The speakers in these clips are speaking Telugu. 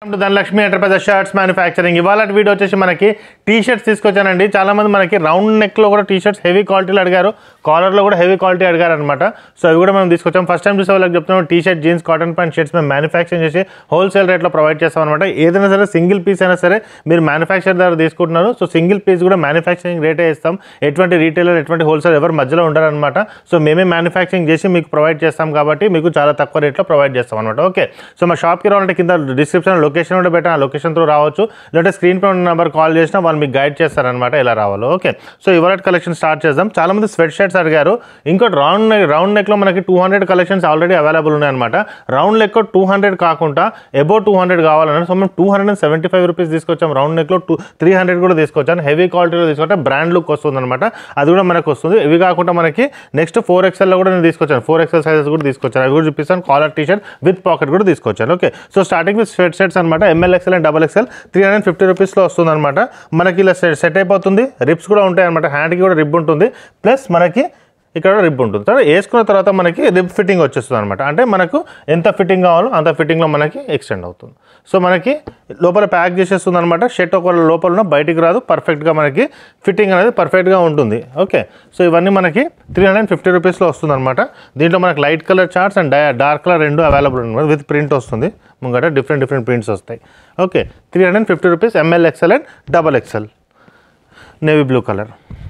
To Dhanalakshmi enterprises shirts manufacturing ఇవాళ వీడియో వచ్చేసి మనకి టీ షర్ట్స్ తీసుకొచ్చానండి చాలా మంది మనకి రౌండ్ నెక్లో కూడా టీ షర్ట్స్ హెవీ క్వాలిటీలో అడిగారు కాలర్లో కూడా హెవీ క్వాలిటీ అడిగారు అనమాట సో అవి కూడా మేము తీసుకొచ్చాం ఫస్ట్ టైం చూసే వాళ్ళకి చెప్తున్నాం T shirt jeans cotton pant shirts మేము మ్యానుఫ్యాక్చరింగ్ చేసి హోల్సేల్ రేట్లో ప్రొవైడ్ చేస్తాం అనమాట ఏదైనా సరే సింగిల్ పీస్ అయినా సరే మీరు మ్యానుఫ్యాక్చర్ ద్వారా తీసుకుంటున్నారు సో సింగిల్ పీస్ కూడా మ్యానుఫ్యాక్చరింగ్ రేటే ఇస్తాం ఎటువంటి రీటైలర్ ఎటువంటి హోల్సేల్ ఎవరు మధ్యలో ఉండరనమాట సో మేమే మ్యానుఫ్యాక్చరింగ్ చేసి మీకు ప్రొవైడ్ చేస్తాం కాబట్టి మీకు చాలా తక్కువ రేట్లో ప్రొవైడ్ చేస్తాం అనమాట ఓకే సో మా షాప్కి రావాలంటే కింద డిస్క్రిప్షన్ లొకేషన్ కూడా పెట్టాను ఆ లొకేషన్ త్రూ రావచ్చు లేదంటే స్క్రీన్ పై ఉన్న నెంబర్ కాల్ చేసినా వాళ్ళు మీకు గైడ్ చేస్తారనమాట ఎలా రావాలో ఓకే సో ఇవాళ కలెక్షన్ స్టార్ట్ చేద్దాం చాలా మంది స్వెట్ షర్ట్స్ అడిగారు ఇంకోటి రౌండ్ నెక్ రౌండ్ నెక్లో మనకి two hundred collections already available ఉన్నాయన్నమాట రౌండ్ నెక్ టూ హండ్రెడ్ కాకుండా ఎబో టూ హండ్రెడ్ కావాలన్నారు సో మేము two hundred and seventy five rupees తీసుకొచ్చాం రౌండ్ నెక్లో టూ త్రీ హండ్రెడ్ కూడా తీసుకొచ్చాను హెవీ క్వాలిటీలో తీసుకుంటే బ్రాండ్ లుక్ వస్తుంది అనమాట అది కూడా మనకు వస్తుంది ఇవి కాకుండా మనకి నెక్స్ట్ ఫోర్ ఎక్స్ఎల్లో కూడా నేను తీసుకొచ్చాను ఫోర్ ఎక్స్ఎల్ సైజెస్ కూడా తీసుకొచ్చాను అవి కూడా చూపిస్తాను collar T shirt with pocket కూడా తీసుకొచ్చాను okay so starting with sweat shirts అనమాట M L XL and double XL three hundred fifty రూపీస్లో వస్తుంది అనమాట మనకి ఇలా సెట్ సెట్ అయిపోతుంది రిప్స్ కూడా ఉంటాయి అనమాట హ్యాండ్కి కూడా రిబ్ ఉంటుంది ప్లస్ మనకి ఇక్కడ రిబ్ ఉంటుంది తర్వాత వేసుకున్న తర్వాత మనకి రిబ్ ఫిట్టింగ్ వచ్చేస్తుంది అనమాట అంటే మనకు ఎంత ఫిట్టింగ్ కావాలో అంత ఫిట్టింగ్లో మనకి ఎక్స్టెండ్ అవుతుంది సో మనకి లోపల ప్యాక్ చేసేస్తుంది అనమాట షర్ట్ ఒక లోపల ఉన్న బయటికి రాదు పర్ఫెక్ట్గా మనకి ఫిట్టింగ్ అనేది పర్ఫెక్ట్గా ఉంటుంది ఓకే సో ఇవన్నీ మనకి త్రీ హండ్రెడ్ ఫిఫ్టీ రూపీస్లో వస్తుంది అనమాట దీంట్లో మనకి light colour charts and dark colour రెండు అవైలబుల్ ఉన్నాయి విత్ ప్రింట్ వస్తుంది ముంగట డిఫరెంట్ డిఫరెంట్ ప్రింట్స్ వస్తాయి okay three hundred fifty rupees M L XL and double XL navy blue colour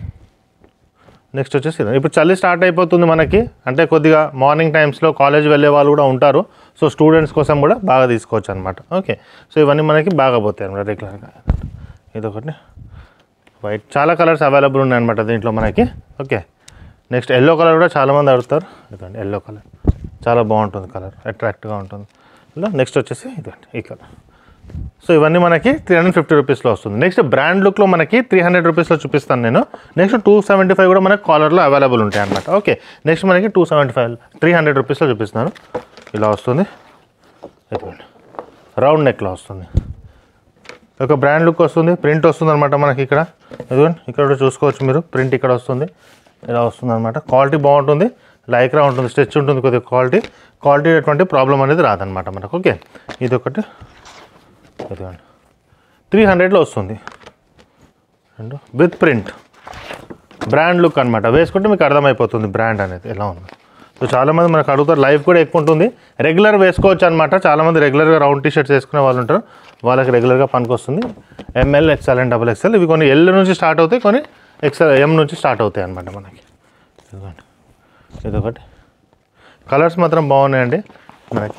next వచ్చేసి ఇది. ఇప్పుడు చలి స్టార్ట్ అయిపోతుంది మనకి అంటే కొద్దిగా మార్నింగ్ టైమ్స్లో కాలేజ్ వెళ్ళే వాళ్ళు కూడా ఉంటారు సో స్టూడెంట్స్ కోసం కూడా బాగా తీసుకోవచ్చు అనమాట ఓకే సో ఇవన్నీ మనకి బాగా పోతాయి అనమాట రెగ్యులర్గా ఇదొకటి వైట్ చాలా కలర్స్ అవైలబుల్ ఉన్నాయన్నమాట దీంట్లో మనకి ఓకే నెక్స్ట్ ఎల్లో కలర్ కూడా చాలామంది అడుగుతారు ఇదండి ఎల్లో కలర్ చాలా బాగుంటుంది కలర్ అట్రాక్ట్గా ఉంటుంది ఇలా నెక్స్ట్ వచ్చేసి ఇదండి ఈ కలర్ సో ఇవన్నీ మనకి త్రీ హండ్రెడ్ ఫిఫ్టీ రూపీస్లో వస్తుంది నెక్స్ట్ బ్రాండ్ లుక్లో మనకి త్రీ హండ్రెడ్ రూపీస్లో చూపిస్తాను నేను నెక్స్ట్ టూ సెవెంటీ ఫైవ్ కూడా మనకి కాలర్లో అవైలబుల్ ఉంటాయి అనమాట ఓకే నెక్స్ట్ మనకి two seventy five three hundred రూపీస్లో చూపిస్తున్నాను ఇలా వస్తుంది ఇదిగోండి రౌండ్ నెక్లో వస్తుంది ఒక బ్రాండ్ లుక్ వస్తుంది ప్రింట్ వస్తుంది అనమాట మనకి ఇక్కడ ఇదిగోండి ఇక్కడ కూడా చూసుకోవచ్చు మీరు ప్రింట్ ఇక్కడ వస్తుంది ఇలా వస్తుంది అనమాట క్వాలిటీ బాగుంటుంది లైక్రా ఉంటుంది స్ట్రెచ్ ఉంటుంది కొద్దిగా క్వాలిటీ క్వాలిటీ ఎటువంటి ప్రాబ్లం అనేది రాదనమాట మనకు ఓకే ఇది ఒకటి ఇదిగోండి త్రీ హండ్రెడ్లో వస్తుంది and with print brand look అనమాట వేసుకుంటే మీకు అర్థమైపోతుంది బ్రాండ్ అనేది ఎలా ఉంది సో చాలామంది మనకు అడుగుతారు లైఫ్ కూడా ఎక్కువ ఉంటుంది రెగ్యులర్ వేసుకోవచ్చు అనమాట చాలామంది రెగ్యులర్గా రౌండ్ టీ షర్ట్స్ వేసుకునే వాళ్ళు ఉంటారు వాళ్ళకి రెగ్యులర్గా పనికొస్తుంది M L XL and double XL ఇవి కొన్ని ఎల్ నుంచి స్టార్ట్ అవుతాయి కొన్ని ఎక్స్ఎల్ ఎం నుంచి స్టార్ట్ అవుతాయి అనమాట మనకి ఇదిగోండి ఇదొకటి కలర్స్ మాత్రం బాగున్నాయండి మనకి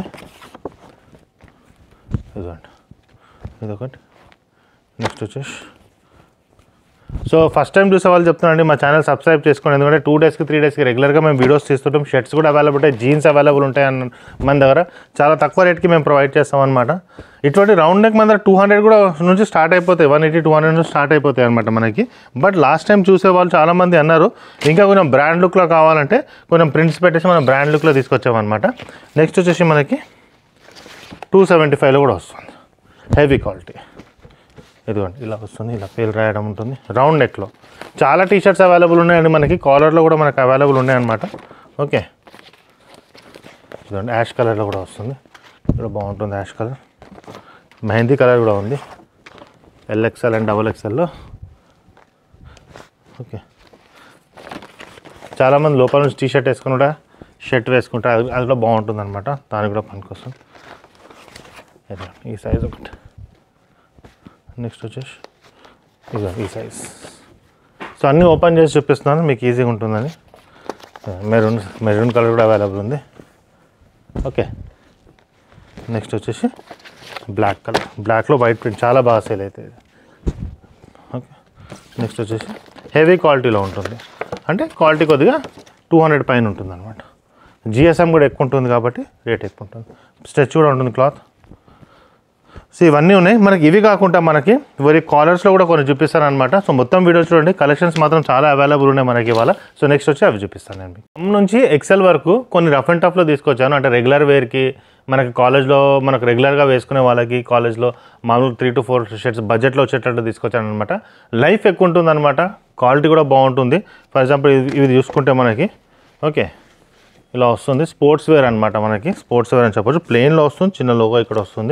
ఇదిగోండి ఇదొకటి నెక్స్ట్ వచ్చేసి సో ఫస్ట్ టైం చూసే వాళ్ళు చెప్తున్నానండి మా ఛానల్ సబ్స్క్రైబ్ చేసుకోండి ఎందుకంటే టూ డేస్కి త్రీ డేస్కి రెగ్యులర్గా మేము వీడియోస్ తీస్తుంటాం షర్ట్స్ కూడా అవైలబుల్ ఉంటాయి జీన్స్ అవైలబుల్ ఉంటాయి అన్న మన దగ్గర చాలా తక్కువ రేట్కి మేము ప్రొవైడ్ చేస్తాం అనమాట ఇటువంటి రౌండ్ నెక్ మన దగ్గర టూ హండ్రెడ్ కూడా నుంచి స్టార్ట్ అయిపోతాయి వన్ ఎయిటీ టూ హండ్రెడ్ నుంచి స్టార్ట్ అయిపోతాయి అనమాట మనకి బట్ లాస్ట్ టైం చూసే వాళ్ళు చాలామంది అన్నారు ఇంకా కొంచెం బ్రాండ్ లుక్లో కావాలంటే కొంచెం ప్రింట్స్ పెట్టేసి మనం బ్రాండ్ లుక్లో తీసుకొచ్చామన్నమాట నెక్స్ట్ వచ్చేసి మనకి టూ సెవెంటీ ఫైవ్లో కూడా వస్తుంది హెవీ క్వాలిటీ ఇదిగోండి ఇలా వస్తుంది ఇలా పేరు రాయడం ఉంటుంది రౌండ్ నెక్లో చాలా టీ షర్ట్స్ అవైలబుల్ ఉన్నాయండి మనకి కాలర్లో కూడా మనకు అవైలబుల్ ఉన్నాయన్నమాట ఓకే ఇదిగోండి యాష్ కలర్లో కూడా వస్తుంది ఇక్కడ బాగుంటుంది యాష్ కలర్ మెహందీ కలర్ కూడా ఉంది ఎల్ఎక్స్ఎల్ అండ్ డబుల్ ఎక్స్ఎల్లో ఓకే చాలామంది లోపల నుంచి టీ షర్ట్ వేసుకుని కూడా షర్ట్ వేసుకుంటారు అది అది కూడా బాగుంటుంది అనమాట దానికి కూడా పనికొస్తుంది ఇదిగో ఈ సైజ్ ఒకటి నెక్స్ట్ వచ్చేసి ఇదిగో ఈ సైజ్ సో అన్నీ ఓపెన్ చేసి చూపిస్తున్నాను మీకు ఈజీగా ఉంటుందని మెరూన్ మెరూన్ కలర్ కూడా అవైలబుల్ ఉంది ఓకే నెక్స్ట్ వచ్చేసి బ్లాక్ కలర్ బ్లాక్లో వైట్ ప్రింట్ చాలా బాగా సేల్ అవుతుంది ఓకే నెక్స్ట్ వచ్చేసి హెవీ క్వాలిటీలో ఉంటుంది అంటే క్వాలిటీ కొద్దిగా టూ హండ్రెడ్ పైన ఉంటుంది అనమాట జిఎస్ఎం కూడా ఎక్కువ ఉంటుంది కాబట్టి రేట్ ఎక్కువ ఉంటుంది స్ట్రెచ్ కూడా ఉంటుంది క్లాత్ సో ఇవన్నీ ఉన్నాయి మనకి ఇవి కాకుండా మనకి వరి కాలర్స్లో కూడా కొన్ని చూపిస్తాను అనమాట సో మొత్తం వీడియో చూడండి కలెక్షన్స్ మాత్రం చాలా అవైలబుల్ ఉన్నాయి మనకి ఇవాళ సో నెక్స్ట్ వచ్చి అవి చూపిస్తాను నేను మీకు M నుంచి ఎక్సెల్ వరకు కొన్ని రఫ్ అండ్ టఫ్లో తీసుకొచ్చాను అంటే రెగ్యులర్ వేర్కి మనకి కాలేజ్లో మనకు రెగ్యులర్గా వేసుకునే వాళ్ళకి కాలేజ్లో మామూలు త్రీ టు ఫోర్ షర్ట్స్ బడ్జెట్లో వచ్చేటట్టు తీసుకొచ్చాను అనమాట లైఫ్ ఎక్కువ ఉంటుంది అనమాట క్వాలిటీ కూడా బాగుంటుంది ఫర్ ఎగ్జాంపుల్ ఇది ఇది చూసుకుంటే మనకి ఓకే ఇలా వస్తుంది స్పోర్ట్స్ వేర్ అనమాట మనకి స్పోర్ట్స్ వేర్ అని చెప్పొచ్చు ప్లెయిన్లో వస్తుంది చిన్న లోగో ఇక్కడ వస్తుంది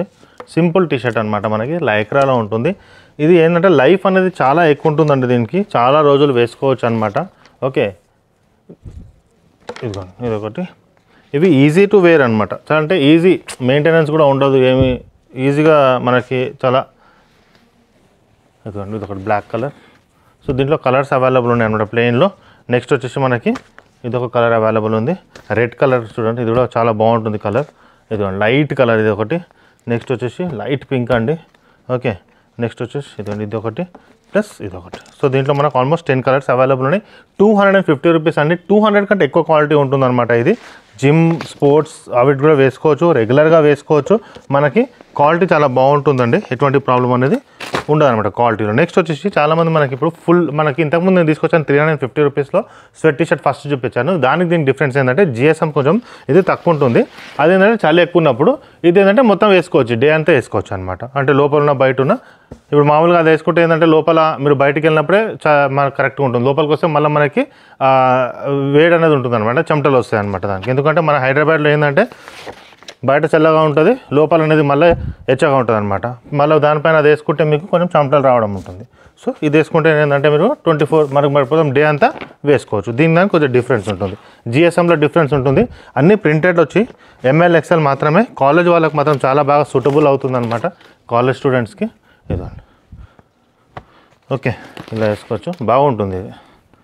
సింపుల్ టీ షర్ట్ అనమాట మనకి లైక్రాలో ఉంటుంది ఇది ఏంటంటే లైఫ్ అనేది చాలా ఎక్కువ ఉంటుందండి దీనికి చాలా రోజులు వేసుకోవచ్చు అనమాట ఓకే ఇదిగోండి ఇది ఒకటి ఇవి ఈజీ టు వేర్ అనమాట చాలా అంటే ఈజీ మెయింటెనెన్స్ కూడా ఉండదు ఏమి ఈజీగా మనకి చాలా ఇదిగోండి ఇది ఒకటి బ్లాక్ కలర్ సో దీంట్లో కలర్స్ అవైలబుల్ ఉన్నాయి అనమాట ప్లెయిన్లో నెక్స్ట్ వచ్చేసి మనకి ఇది ఒక కలర్ అవైలబుల్ ఉంది రెడ్ కలర్ చూడండి ఇది కూడా చాలా బాగుంటుంది కలర్ ఇది లైట్ కలర్ ఇది ఒకటి నెక్స్ట్ వచ్చేసి లైట్ పింక్ అండి ఓకే నెక్స్ట్ వచ్చేసి ఇదండి ఇది ఒకటి ప్లస్ ఇది ఒకటి సో దీంట్లో మనకు ఆల్మోస్ట్ టెన్ కలర్స్ అవైలబుల్ ఉన్నాయి two hundred and fifty rupees అండి టూ హండ్రెడ్ కంటే ఎక్కువ క్వాలిటీ ఉంటుందన్నమాట ఇది జిమ్ స్పోర్ట్స్ అవి కూడా వేసుకోవచ్చు రెగ్యులర్గా వేసుకోవచ్చు మనకి క్వాలిటీ చాలా బాగుంటుందండి ఎటువంటి ప్రాబ్లం అనేది ఉండదు అనమాట క్వాలిటీలో నెక్స్ట్ వచ్చేసి చాలామంది మనకి ఇప్పుడు ఫుల్ మనకి ఇంతకుముందు నేను తీసుకొచ్చాను త్రీ హండ్రెడ్ ఫిఫ్టీ రూపీస్లో స్వెట్ టీ షర్ట్ ఫస్ట్ చూపించాను దానికి దీనికి డిఫరెన్స్ ఏంటంటే జిఎస్ఎం కొంచెం ఇది తక్కువ ఉంటుంది అదేంటంటే చలి ఎక్కువ ఉన్నప్పుడు ఇది ఏంటంటే మొత్తం వేసుకోవచ్చు డే అంతా వేసుకోవచ్చు అనమాట అంటే లోపల ఉన్న బయట ఉన్న ఇప్పుడు మామూలుగా అది వేసుకుంటే ఏంటంటే లోపల మీరు బయటికి వెళ్ళినప్పుడే చా మనకు కరెక్ట్గా ఉంటుంది లోపలికి వస్తే మళ్ళీ మనకి ఆ, వేడి అనేది ఉంటుంది అనమాట చెమటలు వస్తాయి అనమాట దానికి ఎందుకంటే మన హైదరాబాద్లో ఏంటంటే బయట చల్లగా ఉంటుంది లోపల అనేది మళ్ళీ ఎచ్చగా ఉంటుంది అనమాట మళ్ళీ దానిపైన అది వేసుకుంటే మీకు కొంచెం చెమటలు రావడం ఉంటుంది సో ఇది వేసుకుంటే ఏంటంటే మీరు ట్వంటీ ఫోర్ మనకు మరిపోతాం డే అంతా వేసుకోవచ్చు దీని దానికి కొంచెం డిఫరెన్స్ ఉంటుంది జిఎస్ఎంలో డిఫరెన్స్ ఉంటుంది అన్ని ప్రింటెడ్ వచ్చి ఎంఎల్ ఎక్స్ఎల్ మాత్రమే కాలేజ్ వాళ్ళకి మాత్రం చాలా బాగా సూటబుల్ అవుతుంది అనమాట కాలేజ్ స్టూడెంట్స్కి ఇదండి ఓకే ఇలా వేసుకోవచ్చు బాగుంటుంది ఇది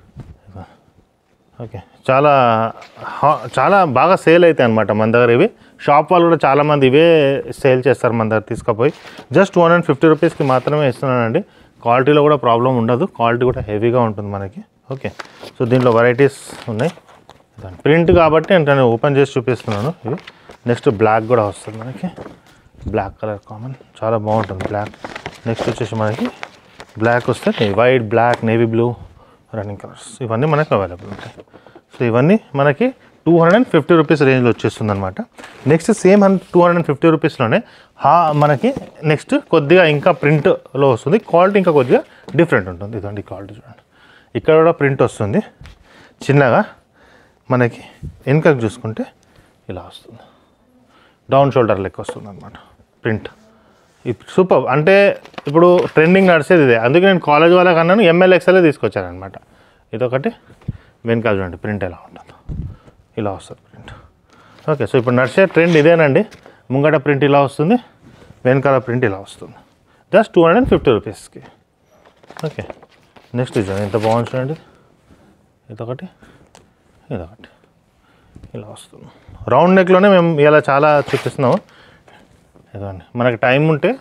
ఓకే చాలా హా- చాలా బాగా సేల్ అవుతాయి అనమాట మన దగ్గర ఇవి షాప్ వాళ్ళు కూడా చాలామంది ఇవే సేల్ చేస్తారు మన దగ్గర తీసుకుపోయి జస్ట్ వన్ అండ్ ఫిఫ్టీ రూపీస్కి మాత్రమే ఇస్తున్నానండి క్వాలిటీలో కూడా ప్రాబ్లం ఉండదు క్వాలిటీ కూడా హెవీగా ఉంటుంది మనకి ఓకే సో దీంట్లో వెరైటీస్ ఉన్నాయి ప్రింట్ కాబట్టి నేను ఓపెన్ చేసి చూపిస్తున్నాను ఇవి నెక్స్ట్ బ్లాక్ కూడా వస్తుంది మనకి బ్లాక్ కలర్ కామన్ చాలా బాగుంటుంది బ్లాక్ నెక్స్ట్ వచ్చేసి మనకి బ్లాక్ వస్తే white black navy blue running colours ఇవన్నీ మనకి అవైలబుల్ ఉంటాయి సో ఇవన్నీ మనకి two hundred and fifty rupees రేంజ్లో వచ్చేస్తుంది అనమాట next same hundred two hundred and fifty రూపీస్లోనే హా మనకి నెక్స్ట్ కొద్దిగా ఇంకా ప్రింట్లో వస్తుంది క్వాలిటీ ఇంకా కొద్దిగా డిఫరెంట్ ఉంటుంది ఇదండి క్వాలిటీ చూడండి ఇక్కడ కూడా ప్రింట్ వస్తుంది చిన్నగా మనకి వెనుకకు చూసుకుంటే ఇలా వస్తుంది డౌన్ షోల్డర్ లెక్క వస్తుంది అనమాట ప్రింట్ సూపర్ అంటే ఇప్పుడు ట్రెండింగ్ నడిచేది ఇదే అందుకే నేను కాలేజ్ వాళ్ళకి అన్నాను ఎంఎల్ఎక్స్ఎల్ఏ తీసుకొచ్చాను అనమాట ఇదొకటి వెనకాల చూడండి ప్రింట్ ఎలా ఉంటుందో ఇలా వస్తుంది ప్రింట్ ఓకే సో ఇప్పుడు నడిచే ట్రెండ్ ఇదేనండి ముంగట ప్రింట్ ఇలా వస్తుంది వెనకాల ప్రింట్ ఇలా వస్తుంది just two hundred and fifty రూపీస్కి ఓకే నెక్స్ట్ ఇది ఎంత బాగుంది చూడండి ఇదొకటి ఇదొకటి ఇలా వస్తుంది రౌండ్ నెక్లోనే మేము ఇలా చాలా చూపిస్తున్నాము ఇదండి మనకి టైం ఉంటే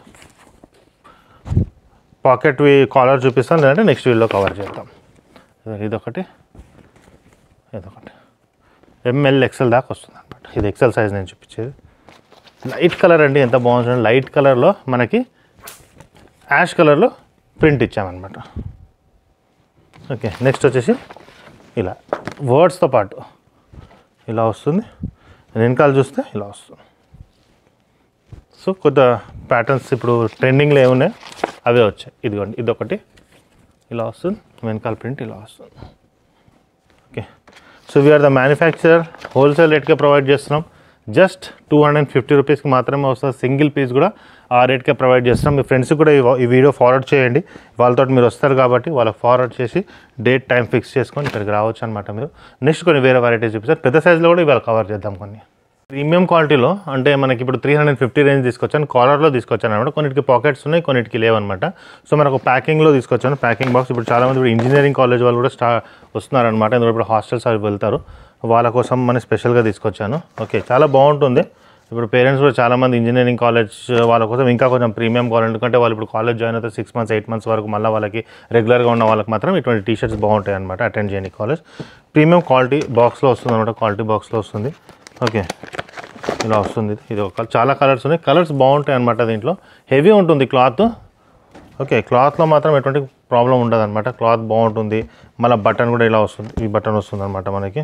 పాకెట్వి కాలర్ చూపిస్తాం లేదంటే నెక్స్ట్ వీడియోలో కవర్ చేద్దాం ఇదిగోండి, ఇదొకటి ఇదొకటి ఎంఎల్ ఎక్సెల్ దాకా వస్తుంది అనమాట ఇది ఎక్సెల్ సైజ్ నేను చూపించేది లైట్ కలర్ అండి ఎంత బాగుంటుంది లైట్ కలర్లో మనకి యాష్ కలర్లో ప్రింట్ ఇచ్చామన్నమాట ఓకే నెక్స్ట్ వచ్చేసి ఇలా వర్డ్స్తో పాటు ఇలా వస్తుంది వెనకాల చూస్తే ఇలా వస్తుంది సో కొద్ది ప్యాటర్న్స్ ఇప్పుడు ట్రెండింగ్లో ఏమున్నాయి అవే వచ్చాయి ఇదిగోండి ఇదొకటి ఇలా వస్తుంది వెనకాల ప్రింట్ ఇలా వస్తుంది okay so we are the manufacturer wholesale రేట్కే ప్రొవైడ్ చేస్తున్నాం just two hundred and fifty రూపీస్కి మాత్రమే వస్తుంది సింగిల్ పీస్ కూడా ఆ రేట్కే ప్రొవైడ్ చేస్తున్నాం మీ ఫ్రెండ్స్కి కూడా ఈ వా- ఈ వీడియో ఫార్వర్డ్ చేయండి వాళ్ళతో మీరు వస్తారు కాబట్టి వాళ్ళకి ఫార్వర్డ్ చేసి డేట్ టైం ఫిక్స్ చేసుకొని ఇక్కడికి రావచ్చు అనమాట మీరు నెక్స్ట్ కొన్ని వేరే వెరైటీస్ చూపిస్తారు పెద్ద సైజులో కూడా ఇవాళ కవర్ చేద్దాం కొన్ని ప్రీమియం క్వాలిటీలో అంటే మనకి ఇప్పుడు త్రీ హండ్రెడ్ ఫిఫ్టీ రేంజ్ తీసుకొచ్చాను కాలర్లో తీసుకొచ్చాను అనమాట కొన్నిటికి పాకెట్స్ ఉన్నాయి కొన్నిటికి లేవన్నమాట సో మనకు ప్యాకింగ్లో తీసుకొచ్చాను ప్యాకింగ్ బాక్స్ ఇప్పుడు చాలామంది ఇప్పుడు ఇంజనీరింగ్ కాలేజ్ వాళ్ళు కూడా స్టా వస్తున్నారనమాట ఎందుకంటే ఇప్పుడు హాస్టల్స్ అవి వెళ్తారు వాళ్ళ కోసం మనం స్పెషల్గా తీసుకొచ్చాను ఓకే చాలా బాగుంటుంది ఇప్పుడు పేరెంట్స్ కూడా చాలామంది ఇంజనీరింగ్ కాలేజ్ వాళ్ళ కోసం ఇంకా కొంచెం ప్రీమియం కావాలి ఎందుకంటే వాళ్ళు ఇప్పుడు కాలేజ్ జాయిన్ అయితే సిక్స్ మంత్స్ ఎయిట్ మంత్స్ వరకు మళ్ళీ వాళ్ళకి రెగ్యులర్గా ఉన్న వాళ్ళకి మాత్రం ఇటువంటి టీ షర్ట్స్ బాగుంటాయి అనమాట అటెండ్ చేయండి కాలేజ్ ప్రీమియం క్వాలిటీ బాక్స్లో వస్తుంది అనమాట క్వాలిటీ బాక్స్లో వస్తుంది ఓకే ఇలా వస్తుంది ఇది. ఇది ఒక చాలా కలర్స్ ఉన్నాయి కలర్స్ బాగుంటాయి అనమాట దీంట్లో హెవీ ఉంటుంది క్లాత్ ఓకే క్లాత్లో మాత్రం ఎటువంటి ప్రాబ్లం ఉండదు అనమాట క్లాత్ బాగుంటుంది మళ్ళీ బటన్ కూడా ఇలా వస్తుంది ఈ బటన్ వస్తుంది అనమాట మనకి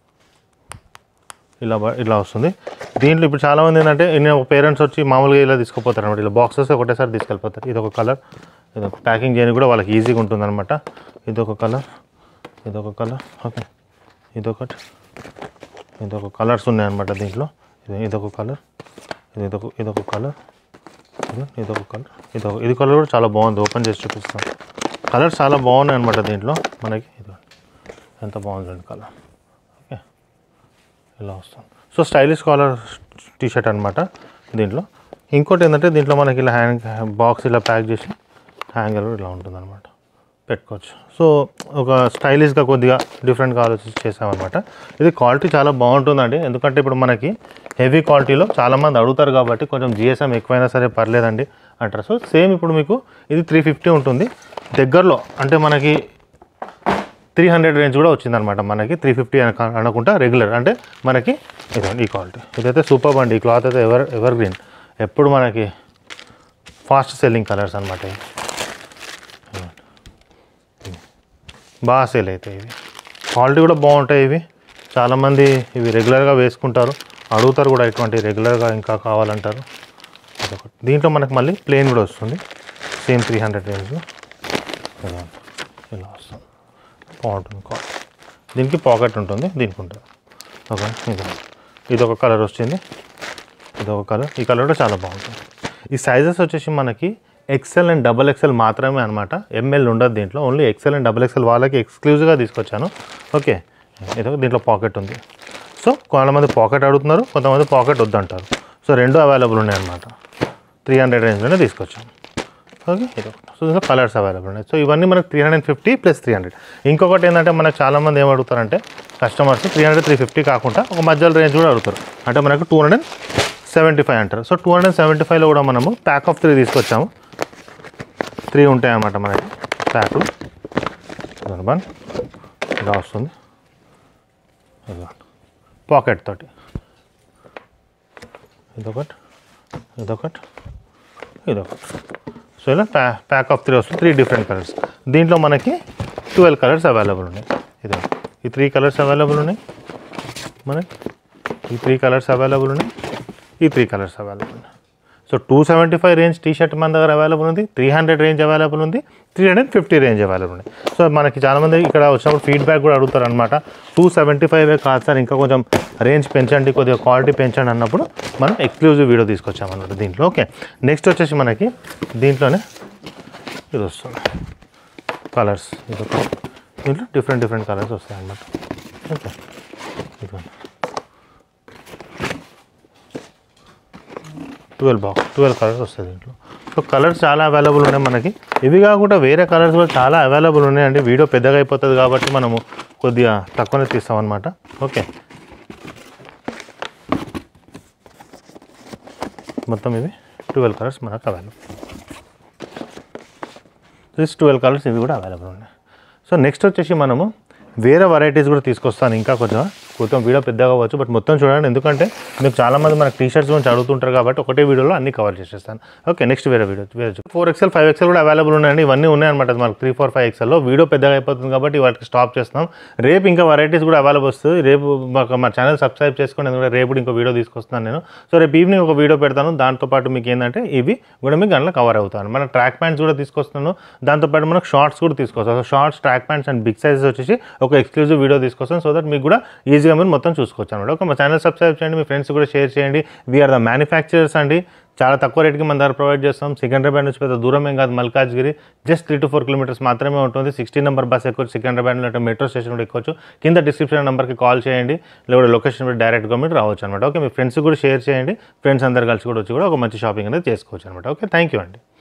ఇలా బ- ఇలా వస్తుంది దీంట్లో ఇప్పుడు చాలామంది ఏంటంటే నేను పేరెంట్స్ వచ్చి మామూలుగా ఇలా తీసుకుపోతారు అనమాట ఇలా బాక్సెస్ ఒకటేసారి తీసుకెళ్ళిపోతారు ఇది ఒక కలర్ ఇది ఒక ప్యాకింగ్ చేయడానికి కూడా వాళ్ళకి ఈజీగా ఉంటుంది అనమాట ఇది ఒక కలర్ ఇది ఒక కలర్ ఓకే ఇదొకటి ఇదొక కలర్స్ ఉన్నాయన్నమాట దీంట్లో ఇది ఇదొక కలర్ ఇది ఇదొక ఇదొక కలర్ ఇది ఒక కలర్ ఇది ఒక ఇది కలర్ కూడా చాలా బాగుంది ఓపెన్ చేసి చూపిస్తాం కలర్స్ చాలా బాగున్నాయి అనమాట దీంట్లో మనకి ఇది ఎంత బాగుంది కలర్ ఓకే ఇలా వస్తుంది so stylish collar T shirt అనమాట దీంట్లో ఇంకోటి ఏంటంటే దీంట్లో మనకి ఇలా హ్యాంగ్ బాక్స్ ఇలా ప్యాక్ చేసి హ్యాంగర్ ఇలా ఉంటుంది అనమాట పెట్టుకోవచ్చు సో ఒక స్టైలిష్గా కొద్దిగా డిఫరెంట్గా ఆలోచించి చేసామన్నమాట ఇది క్వాలిటీ చాలా బాగుంటుందండి ఎందుకంటే ఇప్పుడు మనకి హెవీ క్వాలిటీలో చాలామంది అడుగుతారు కాబట్టి కొంచెం జిఎస్ఎం ఎక్కువైనా సరే పర్లేదండి అంటారు సో సేమ్ ఇప్పుడు మీకు ఇది త్రీ ఫిఫ్టీ ఉంటుంది దగ్గరలో అంటే మనకి త్రీ హండ్రెడ్ రేంజ్ కూడా వచ్చిందనమాట మనకి త్రీ ఫిఫ్టీ అనుకుంటా రెగ్యులర్ అంటే మనకి ఇదండి ఈ క్వాలిటీ ఇదైతే సూపర్ అండి ఈ క్లాత్ అయితే ఎవర్ ఎవర్ గ్రీన్ ఎప్పుడు మనకి ఫాస్ట్ సెల్లింగ్ కలర్స్ అనమాట ఇవి బాగా సేల్ అవుతాయి ఇవి క్వాలిటీ కూడా బాగుంటాయి ఇవి చాలామంది ఇవి రెగ్యులర్గా వేసుకుంటారు అడుగుతారు కూడా ఇటువంటి రెగ్యులర్గా ఇంకా కావాలంటారు అదొకటి దీంట్లో మనకు మళ్ళీ ప్లేన్ కూడా వస్తుంది సేమ్ త్రీ హండ్రెడ్ రేంజ్లో ఇలా ఇలా వస్తుంది బాగుంటుంది క్వాలిటీ దీనికి పాకెట్ ఉంటుంది దీనికి ఉంటుంది ఓకే ఇది ఇది ఒక కలర్ వచ్చింది ఇది ఒక కలర్ ఈ కలర్ కూడా చాలా బాగుంటుంది ఈ సైజెస్ వచ్చేసి మనకి ఎక్సెల్ అండ్ డబల్ ఎక్సెల్ మాత్రమే అనమాట ఎంఎల్ ఉండదు దీంట్లో only XL and double XL వాళ్ళకి ఎక్స్క్లూజివ్గా తీసుకొచ్చాను ఓకే ఇది దీంట్లో పాకెట్ ఉంది సో కొంతమంది పాకెట్ అడుగుతున్నారు కొంతమంది పాకెట్ వద్దంటారు సో రెండు అవైలబుల్ ఉన్నాయి అనమాట త్రీ హండ్రెడ్ రేంజ్లోనే తీసుకొచ్చాను ఓకే ఇది ఒకటి. సో దీంట్లో కలర్స్ అవైలబుల్ ఉన్నాయి సో ఇవన్నీ మనకు three hundred fifty plus three hundred ఇంకొకటి ఏంటంటే మనకు చాలామంది ఏం అడుగుతారంటే customers three hundred three fifty కాకుండా ఒక మధ్యలో రేంజ్ కూడా అడుగుతారు అంటే మనకు టూ హండ్రెడ్ సెవెంటీ ఫైవ్ అంటారు సో టూ హండ్రెడ్ సెవెంటీ ఫైవ్లో కూడా మనము ప్యాక్ ఆఫ్ త్రీ తీసుకొచ్చాము త్రీ ఉంటాయి అన్నమాట మనకి ప్యాకులు వన్ ఇలా వస్తుంది ఇదిగోండి పాకెట్ తోటి ఇదొకటి ఇదొకటి ఇదొకటి సో ఇలా ప్యా ప్యాక్ ఆఫ్ త్రీ వస్తుంది త్రీ డిఫరెంట్ కలర్స్ దీంట్లో మనకి ట్వెల్వ్ కలర్స్ అవైలబుల్ ఉన్నాయి ఇది ఈ త్రీ కలర్స్ అవైలబుల్ ఉన్నాయి మనకి ఈ త్రీ కలర్స్ అవైలబుల్ ఉన్నాయి ఈ త్రీ కలర్స్ అవైలబుల్ ఉన్నాయి so two seventy five range T shirt మన దగ్గర అవైలబుల్ ఉంది త్రీ హండ్రెడ్ రేంజ్ అవైలబుల్ ఉంది three hundred fifty range available ఉంది సో మనకి చాలామంది ఇక్కడ వచ్చినప్పుడు ఫీడ్బ్యాక్ కూడా అడుగుతారు అనమాట టూ సెవెంటీ ఫైవ్ కాదు సార్ ఇంకా కొంచెం రేంజ్ పెంచండి కొద్దిగా క్వాలిటీ పెంచండి అన్నప్పుడు మనం ఎక్స్క్లూజివ్ వీడియో తీసుకొచ్చామన్నమాట దీంట్లో ఓకే నెక్స్ట్ వచ్చేసి మనకి దీంట్లోనే ఇది వస్తుంది కలర్స్ ఇది ఒక దీంట్లో డిఫరెంట్ డిఫరెంట్ కలర్స్ వస్తాయి అన్నమాట ఓకే ఇదిగోండి ట్వెల్వ్ బాక్స్ ట్వెల్వ్ కలర్స్ వస్తాయి దీంట్లో సో కలర్స్ చాలా అవైలబుల్ ఉన్నాయి మనకి ఇవి కాకుండా వేరే కలర్స్ కూడా చాలా అవైలబుల్ ఉన్నాయండి వీడియో పెద్దగా అయిపోతుంది కాబట్టి మనము కొద్దిగా తక్కువనే తీస్తాం అనమాట ఓకే మొత్తం ఇవి ట్వెల్వ్ కలర్స్ మనకు అవైలబుల్ దిస్ ట్వెల్వ్ కలర్స్ ఇవి కూడా అవైలబుల్ ఉన్నాయి సో నెక్స్ట్ వచ్చేసి మనము వేరే వెరైటీస్ కూడా తీసుకొస్తాను ఇంకా కొంచెం కొంచెం వీడియో పెద్దగా అవ్వచ్చు బట్ మొత్తం చూడండి ఎందుకంటే మీకు చాలామంది మనకు టీ షర్ట్స్ గురించి అడుగుతుంటారు కాబట్టి ఒకటే వీడియోలో అన్ని కవర్ చేసేస్తాను ఓకే నెక్స్ట్ వేరే వీడియో వేరే ఫోర్ ఎక్స్ఎల్ ఫైవ్ ఎక్స్ఎల్ కూడా అవైలబుల్ ఉన్నాయండి ఇవన్నీ ఉన్నాయన్నమాట మనకు త్రీ ఫోర్ ఫైవ్ ఎక్స్ఎల్లో వీడియో పెద్దగా అయిపోతుంది కాబట్టి వాటికి స్టాప్ చేస్తాం రేపు ఇంకా వెరైటీస్ కూడా అవైలబుల్ వస్తుంది రేపు మాకు మా ఛానల్ సబ్స్క్రైబ్ చేసుకోండి ఎందుకంటే రేపు ఇంకో వీడియో తీసుకొస్తున్నాను నేను సో రేపు ఈవినింగ్ ఒక వీడియో పెడతాను దాంతోపాటు మీకు ఏంటంటే ఇవి కూడా మీకు దాంట్లో కవర్ అవుతాను మన ట్రాక్ ప్యాంట్స్ కూడా తీసుకొస్తున్నాను దాంతోపాటు మనకు షార్ట్స్ కూడా తీసుకొస్తాను so shorts track pants and big sizes వచ్చేసి ఒక ఎక్స్క్లూజివ్ వీడియో తీసుకొస్తాను సో దట్ మీకు కూడా ఈజీగా మీరు మొత్తం చూసుకోవచ్చు అనమాట ఒక మా ఛానల్ సబ్స్క్రైబ్ చేయండి మీ ఫ్రెండ్స్ కూడా షేర్ చేయండి వీఆర్ ద మ్యానుఫ్యాక్చరర్స్ అండి చాలా తక్కువ రేట్కి మన దగ్గర ప్రొవైడ్ చేస్తాం సికింద్రాబాద్ నుంచి పెద్ద దూరం ఏం కాదు Malkajgiri just three to four kilometres మాత్రమే ఉంటుంది సిక్స్టీ నెంబర్ బస్ ఎక్కొచ్చు సికింద్రాబాద్ అంటే మెట్రో స్టేషన్ కూడా ఎక్కొచ్చు కింద డిస్క్రిప్షన్ నెంబర్కి కాల్ చేయండి లేదా లొకేషన్ కూడా డైరెక్ట్గా మీరు రావచ్చు అనమాట ఓకే మీ ఫ్రెండ్స్ కూడా షేర్ చేయండి ఫ్రెండ్స్ అందరు కలిసి కూడా వచ్చి కూడా ఒక మంచి షాపింగ్ అనేది చేసుకోవచ్చు అనమాట ఓకే థ్యాంక్ యూ అండి